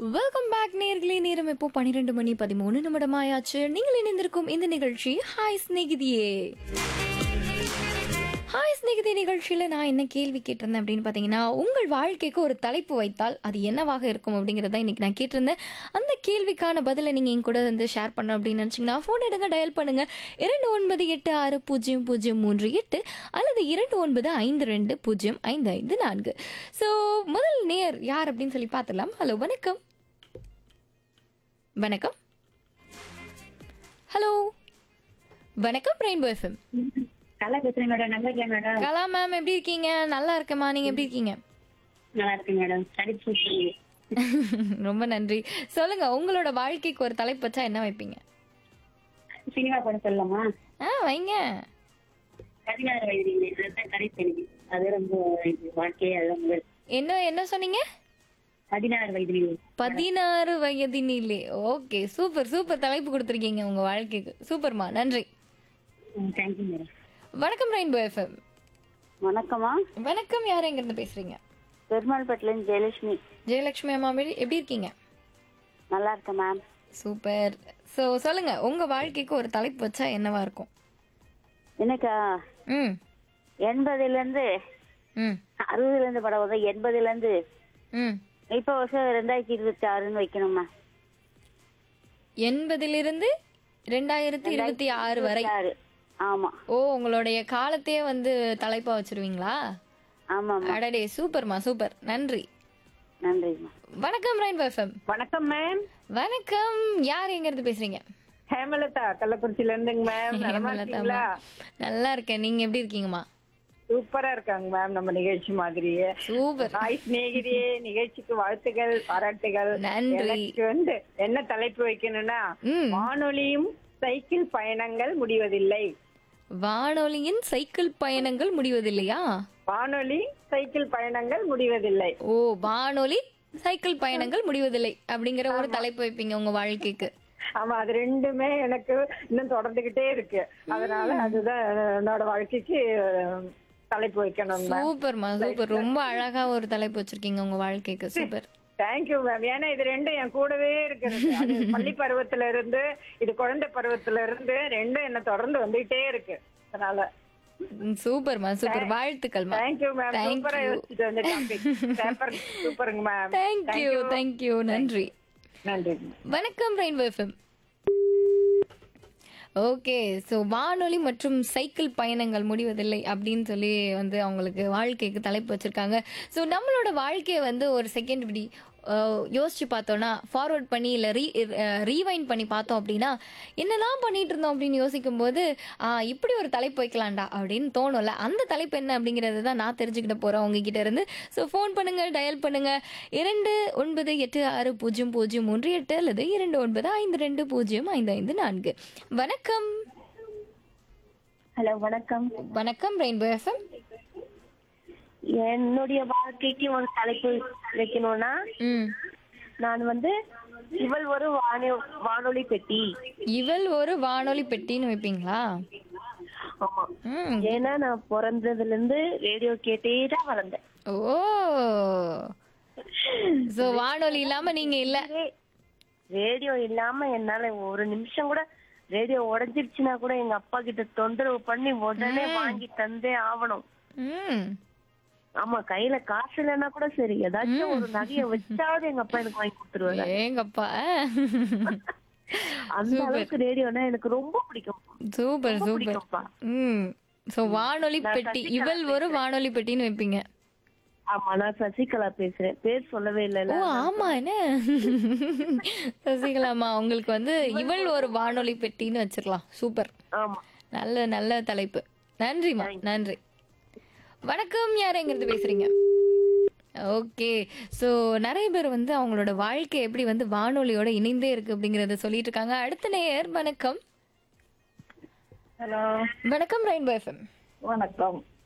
Welcome back நேர்களே நேரம் இப்போ பன்னிரெண்டு மணி பதிமூணு நிமிடமாயாச்சு நீங்கள் இணைந்திருக்கும் இந்த நிகழ்ச்சி ஹாய் ஸ்நேகிதியே ஹாய் ஸ்நேகிதி நிகழ்ச்சியில் நான் என்ன கேள்வி கேட்டிருந்தேன் அப்படின்னு பார்த்தீங்கன்னா உங்கள் வாழ்க்கைக்கு ஒரு தலைப்பு வைத்தால் அது என்னவாக இருக்கும் அப்படிங்கிறத இன்னைக்கு நான் கேட்டிருந்தேன் அந்த கேள்விக்கான பதிலை நீங்கள் என் கூட வந்து ஷேர் பண்ணணும் அப்படின்னு நினச்சிங்கன்னா ஃபோன் எடுங்க டயல் பண்ணுங்க இரண்டு ஒன்பது எட்டு ஆறு பூஜ்ஜியம் பூஜ்ஜியம் மூன்று எட்டு அல்லது இரண்டு ஒன்பது ஐந்து ரெண்டு பூஜ்ஜியம் ஐந்து ஐந்து நான்கு ஸோ முதல் நேர் யார் அப்படின்னு சொல்லி பார்த்துடலாம் ஹலோ வணக்கம் வணக்கம் ஹலோ வணக்கம் ரெயின்போ எஃப்எம் நல்லா பேசுறேன் மேடம் நல்லா இருக்கேன் மேடம் கலா மேம் எப்படி இருக்கீங்க நல்லா இருக்கேம்மா நீங்க எப்படி இருக்கீங்க நல்லா இருக்கேன் மேடம் ஸ்டடி சூப்பர் ரொம்ப நன்றி சொல்லுங்க உங்களோட வாழ்க்கைக்கு ஒரு தலைப்பு வச்சா என்ன வைப்பீங்க சினிமா படம் சொல்லலாமா ஆ வைங்க பதினாறு வயது அதுதான் கடைசி எனக்கு அது ரொம்ப இது வாழ்க்கையே அது ரொம்ப என்ன என்ன சொன்னீங்க பதினாறு வயது பதினாறு வயதினிலே ஓகே சூப்பர் சூப்பர் தலைப்பு கொடுத்துருக்கீங்க உங்க வாழ்க்கைக்கு சூப்பர்மா நன்றி தேங்க்யூ மேடம் வணக்கம் ரெயின்போ எஃப்எம் வணக்கம்மா வணக்கம் யார் எங்க இருந்து பேசுறீங்க பெருமாள்பட்டிலேருந்து ஜெயலட்சுமி ஜெயலட்சுமி அம்மா எப்படி எப்படி இருக்கீங்க நல்லா இருக்கேன் மேம் சூப்பர் ஸோ சொல்லுங்க உங்க வாழ்க்கைக்கு ஒரு தலைப்பு வச்சா என்னவா இருக்கும் எனக்கா ம் எண்பதுல இருந்து ம் அறுபதுல இருந்து படம் வரும் எண்பதுல இருந்து ம் இப்ப வருஷம் ரெண்டாயிரத்தி இருபத்தி ஆறுன்னு வைக்கணும்மா எண்பதிலிருந்து ரெண்டாயிரத்தி இருபத்தி ஆறு வரை ஆறு ஆமா ஓ உங்களுடைய காலத்தையே வந்து தலைப்பா வச்சிருவீங்களா ஆமாம்மா அடடே சூப்பர்மா சூப்பர் நன்றி நன்றிம்மா வணக்கம் ரெயின்போ எஃப்எம் வணக்கம் மேம் வணக்கம் யார் எங்க இருந்து பேசுறீங்க ஹேமலதா கள்ளக்குறிச்சில இருந்துங்க மேம் நலமா இருக்கீங்களா நல்லா இருக்கேன் நீங்க எப்படி இருக்கீங்கம்மா சூப்பரா இருக்காங்க மேம் நம்ம நிகழ்ச்சி மாதிரியே சூப்பர் ஹாய் சிநேகிரியே நிகழ்ச்சிக்கு வாழ்த்துகள் பாராட்டுகள் நன்றி எனக்கு வந்து என்ன தலைப்பு வைக்கணும்னா ம் வானொலியும் சைக்கிள் பயணங்கள் முடிவதில்லை வானொலியின் சைக்கிள் பயணங்கள் முடிவதில்லையா வானொலி சைக்கிள் பயணங்கள் முடிவதில்லை ஓ வானொலி சைக்கிள் பயணங்கள் முடிவதில்லை அப்படிங்கிற ஒரு தலைப்பு வைப்பீங்க உங்க வாழ்க்கைக்கு ஆமா அது ரெண்டுமே எனக்கு இன்னும் தொடர்ந்துகிட்டே இருக்கு அதனால அதுதான் என்னோட வாழ்க்கைக்கு அஹ், தலைப்பு வைக்கணும் மேம் சூப்பர்மா சூப்பர் ரொம்ப அழகா ஒரு தலைப்பு வச்சிருக்கீங்க உங்க வாழ்க்கைக்கு சூப்பர் தேங்க்யூ மேம் ஏன்னா இது ரெண்டும் என் கூடவே இருக்கிறது அது பள்ளி பருவத்துல இருந்து இது குழந்தை பருவத்துல இருந்து ரெண்டும் என்ன தொடர்ந்து வந்துகிட்டே இருக்கு அதனால ம், சூப்பர்மா சூப்பர் வாழ்த்துக்கள்மா தேங்க்யூ மேம் Thank சூப்பரா you. யோசிச்சுட்டு வந்து டாபிக் பேப்பர் சூப்பருங்க மேம் தேங்க்யூ தேங்க்யூ நன்றி நன்றி வணக்கம் ரெயின்போ எஃப்எம் ஓகே ஸோ வானொலி மற்றும் சைக்கிள் பயணங்கள் முடிவதில்லை அப்படின்னு சொல்லி வந்து அவங்களுக்கு வாழ்க்கைக்கு தலைப்பு வச்சிருக்காங்க ஸோ நம்மளோட வாழ்க்கையை வந்து ஒரு செகண்ட் இப்படி அஹ், யோசிச்சு பார்த்தோன்னா ஃபார்வர்ட் பண்ணி இல்லை ரீ ரீவைண்ட் பண்ணி பார்த்தோம் அப்படின்னா என்னெல்லாம் பண்ணிட்டு இருந்தோம் அப்படின்னு யோசிக்கும் போது ஆ, இப்படி ஒரு தலைப்பு வைக்கலாம்டா அப்படின்னு தோணும்ல அந்த தலைப்பு என்ன அப்படிங்கிறது தான் நான் தெரிஞ்சுக்கிட்ட போறேன் உங்ககிட்ட இருந்து ஸோ ஃபோன் பண்ணுங்க டயல் பண்ணுங்க இரண்டு ஒன்பது எட்டு ஆறு பூஜ்ஜியம் பூஜ்ஜியம் மூன்று எட்டு அல்லது இரண்டு ஒன்பது ஐந்து ரெண்டு பூஜ்ஜியம் ஐந்து ஐந்து நான்கு வணக்கம் ஹலோ வணக்கம் வணக்கம் ரெயின்போ எஃப்எம் என்னுடைய வாழ்க்கைக்கு ஒரு தலைப்பு வைக்கணும்னா ம் நான் வந்து இவள் ஒரு வானொ வானொலி பெட்டி இவள் ஒரு வானொலி பெட்டின்னு வைப்பீங்களா ஆமா ம் ஏன்னா நான் பிறந்ததுல இருந்து ரேடியோ கேட்டே தான் வளர்ந்தேன் ஓ ஸோ வானொலி இல்லாம நீங்க இல்ல ரேடியோ இல்லாம என்னால ஒரு நிமிஷம் கூட ரேடியோ உடைஞ்சிருச்சுன்னா கூட எங்க அப்பா கிட்ட தொந்தரவு பண்ணி உடனே வாங்கி தந்தே ஆகணும் ம் ஆமா கையில காசு இல்லைன்னா கூட சரி ஏதாச்சும் ஒரு நகைய வச்சாவது எங்க அப்பா எனக்கு வாங்கி கொடுத்துருவாரு ஏங்கப்பா அந்த அளவுக்கு ரேடியோனா எனக்கு ரொம்ப பிடிக்கும் சூப்பர் ரொம்ப சூப்பர் பிடிக்கும்ப்பா ம் ஸோ வானொலி நான் பெட்டி சசிகலா இவள் ஒரு வானொலி பெட்டின்னு வைப்பீங்க ஆமா நான் சசிகலா பேசுறேன் பேர் சொல்லவே ஓ இல்லைல்ல ஆமா என்ன சசிகலாமா உங்களுக்கு வந்து இவள் ஒரு வானொலி பெட்டின்னு வச்சிடலாம் சூப்பர் ஆமா நல்ல நல்ல தலைப்பு நன்றிமா நன்றி வணக்கம் யார் எங்கிருந்து பேசுறீங்க ஓகே ஸோ நிறைய பேர் வந்து அவங்களோட வாழ்க்கை எப்படி வந்து வானொலியோட இணைந்தே இருக்கு அப்படிங்கறத சொல்லிட்டு இருக்காங்க அடுத்த நேயர் வணக்கம் ஹலோ வணக்கம் ரெயின்போ எஃப்எம் வணக்கம்